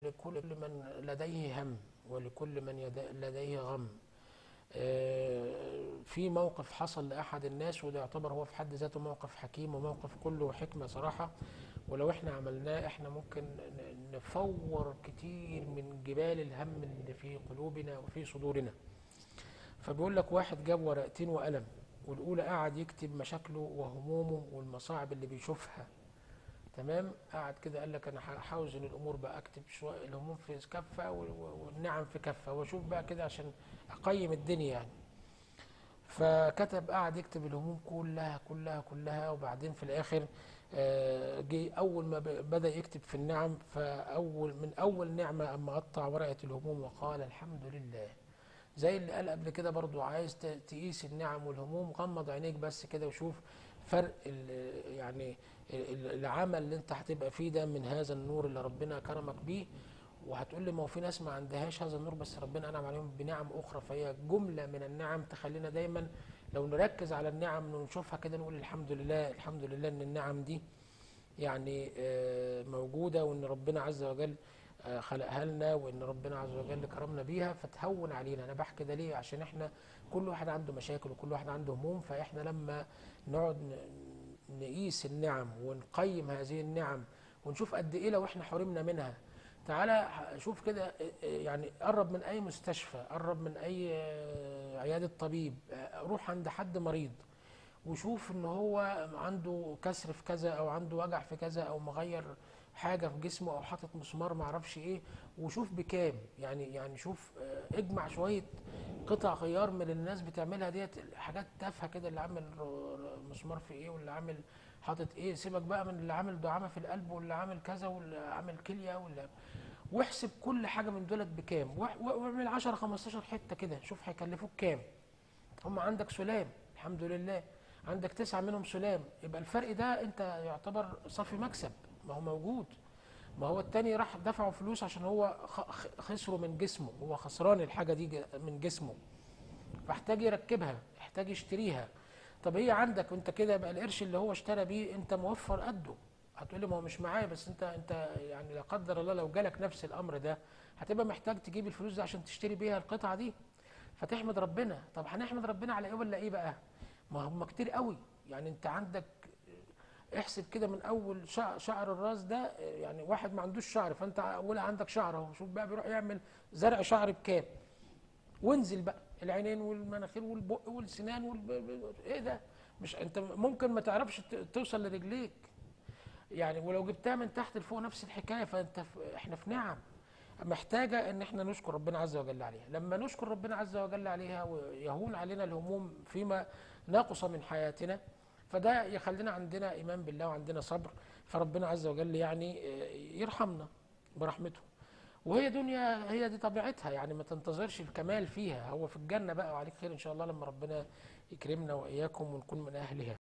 لكل من لديه هم ولكل من يد- لديه غم آه، في موقف حصل لأحد الناس وده يعتبر هو في حد ذاته موقف حكيم وموقف كله حكمة صراحة ولو احنا عملناه احنا ممكن ن- نفور كتير من جبال الهم اللي في قلوبنا وفي صدورنا فبيقول لك واحد جاب ورقتين وقلم والأولى قعد يكتب مشاكله وهمومه والمصاعب اللي بيشوفها تمام قعد كده قال لك انا هحاوز ان الامور بقى اكتب شويه الهموم في كفه وال- والنعم في كفه واشوف بقى كده عشان اقيم الدنيا يعني فكتب قعد يكتب الهموم كلها كلها كلها وبعدين في الاخر آه، جه اول ما ب- بدا يكتب في النعم فاول من اول نعمه اما قطع ورقه الهموم وقال الحمد لله زي اللي قال قبل كده برضو عايز ت- تقيس النعم والهموم غمض عينيك بس كده وشوف فرق ال- يعني ال- العمل اللي انت هتبقى فيه ده من هذا النور اللي ربنا كرمك بيه وهتقول لي ما هو في ناس ما عندهاش هذا النور بس ربنا انعم عليهم بنعم اخرى فهي جمله من النعم تخلينا دايما لو نركز على النعم ونشوفها كده نقول الحمد لله الحمد لله ان النعم دي يعني آه، موجوده وان ربنا عز وجل آه، خلقها لنا وان ربنا عز وجل كرمنا بيها فتهون علينا انا بحكي ده ليه عشان احنا كل واحد عنده مشاكل وكل واحد عنده هموم فاحنا لما نقعد ن- نقيس النعم ونقيم هذه النعم ونشوف قد ايه لو احنا حرمنا منها تعالى شوف كده آه، آه، يعني قرب من اي مستشفى قرب من اي آه، عياده طبيب آه، روح عند حد مريض وشوف ان هو عنده كسر في كذا او عنده وجع في كذا او مغير حاجه في جسمه او حاطط مسمار معرفش ايه وشوف بكام يعني يعني شوف آه، اجمع شويه قطع غيار من اللي الناس بتعملها ديت حاجات تافهه كده اللي عامل ر- ر- مسمار في ايه واللي عامل حاطط ايه سيبك بقى من اللي عامل دعامه في القلب واللي عامل كذا واللي عامل كليه واللي واحسب كل حاجه من دولت بكام واح- واعمل 10 15 حته كده شوف هيكلفوك كام هم عندك سلام الحمد لله عندك تسعة منهم سلام يبقى الفرق ده انت يعتبر صافي مكسب ما هو موجود ما هو التاني راح دفعوا فلوس عشان هو خ- خ- خسره من جسمه هو خسران الحاجة دي ج- من جسمه فاحتاج يركبها يحتاج يشتريها طب هي عندك وانت كده يبقى القرش اللي هو اشترى بيه انت موفر قده هتقولي ما هو مش معايا بس انت انت يعني لا قدر الله لو جالك نفس الامر ده هتبقى محتاج تجيب الفلوس دي عشان تشتري بيها القطعة دي فتحمد ربنا طب هنحمد ربنا على ايه ولا ايه بقى ما هم كتير قوي يعني انت عندك احسب كده من اول شعر, شعر الراس ده يعني واحد ما عندوش شعر فانت اولها عندك شعر اهو شوف بقى بيروح يعمل زرع شعر بكام وانزل بقى العينين والمناخير والبق والسنان والب... ايه ده مش انت ممكن ما تعرفش ت- توصل لرجليك يعني ولو جبتها من تحت لفوق نفس الحكايه فانت في احنا في نعم محتاجه ان احنا نشكر ربنا عز وجل عليها لما نشكر ربنا عز وجل عليها ويهون علينا الهموم فيما نقص من حياتنا فده يخلينا عندنا ايمان بالله وعندنا صبر فربنا عز وجل يعني آه، يرحمنا برحمته وهي دنيا هي دي طبيعتها يعني ما تنتظرش الكمال فيها هو في الجنه بقى وعليك خير ان شاء الله لما ربنا يكرمنا واياكم ونكون من اهلها